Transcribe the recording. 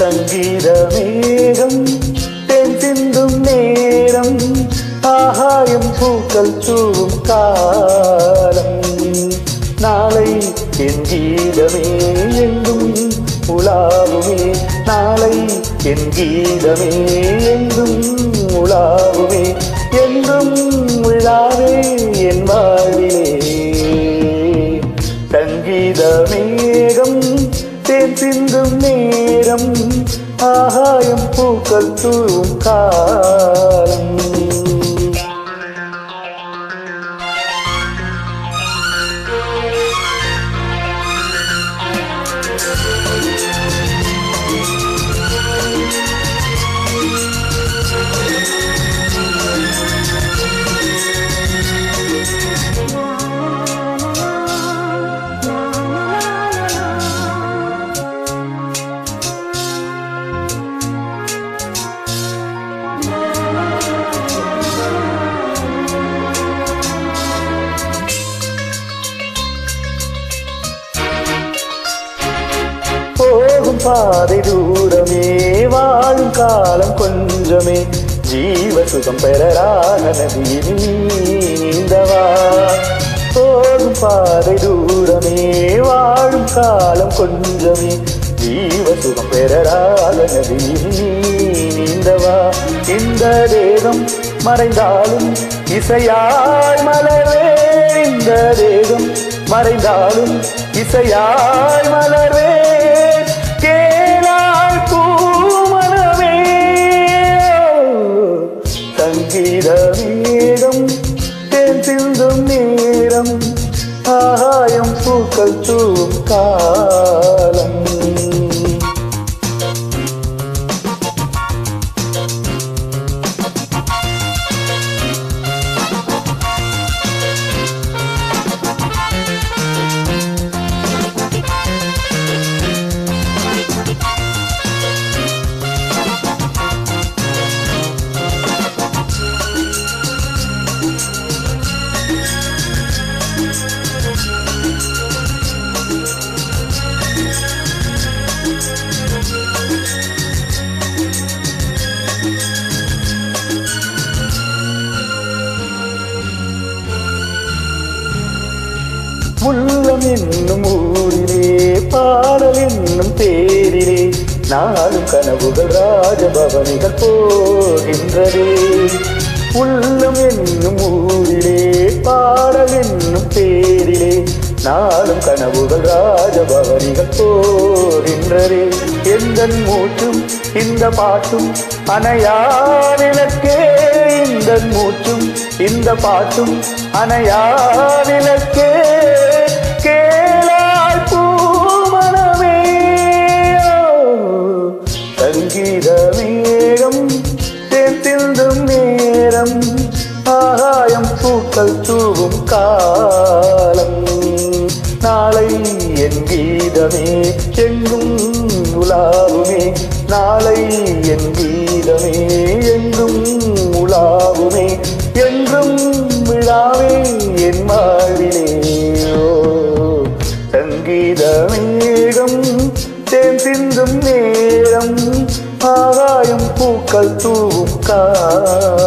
சங்கீத மேகம் தென் சிந்தும் நேரம் ஆகாயம் பூக்கள் தூவும் காலம் நாளை என் கீதமே எங்கும் உலாவுமே நாளை என் கீதமே எங்கும் உலாவுமே என்றும் உள்ளாவே என் வாழ்விலே சங்கீத மேகம் தேன் சிந்தும் நேரம் ஆகாயம் பூக்கள் தூவும் காலம் போகும் பாதை தூரமே வாழும் காலம் கொஞ்சமே ஜீவ சுகம் பெறராக நதியில் நீந்தவா போகும் பாதை தூரமே வாழும் காலம் கொஞ்சமே ஜீவ சுகம் பெறராக நதியில் நீந்தவா இந்த தேகம் மறைந்தாலும் இசையாய் மலரே இந்த தேகம் மறைந்தாலும் இசையாய் மலரே கேளாய் பூமனமே சங்கீத மேகம் தேன் சிந்தும் நேரம் ஆகாயம் பூக்கள் தூவும் காலம் உள்ளம் என்னும் ஊரிலே பாடல் என்னும் பேரிலே நாளும் கனவுகள் ராஜபவனிகள் போகின்றதே உள்ளம் என்னும் ஊரிலே பாடல் என்னும் பேரிலே நாளும் கனவுகள் ராஜபவனிகள் போகின்றதே எந்த மூச்சும் இந்த பாட்டும் அணையா விளக்கே இந்த மூச்சும் இந்த பாட்டும் அணையா விளக்கே கேளாய் பூமனமே சங்கீத மேகம் தேன் சிந்தும் நேரம் ஆகாயம் பூக்கள் தூவும் காலம் நாளை என் கீதமே எங்கும் உலாவுமே நாளை என் கீதமே எங்கும் உலாவுமே என்றும் விழாவே என் வாழ்விலே ஓ, சங்கீத மேகம் தேன் சிந்தும் நேரம் ஆகாயம் பூக்கள் தூவும் கா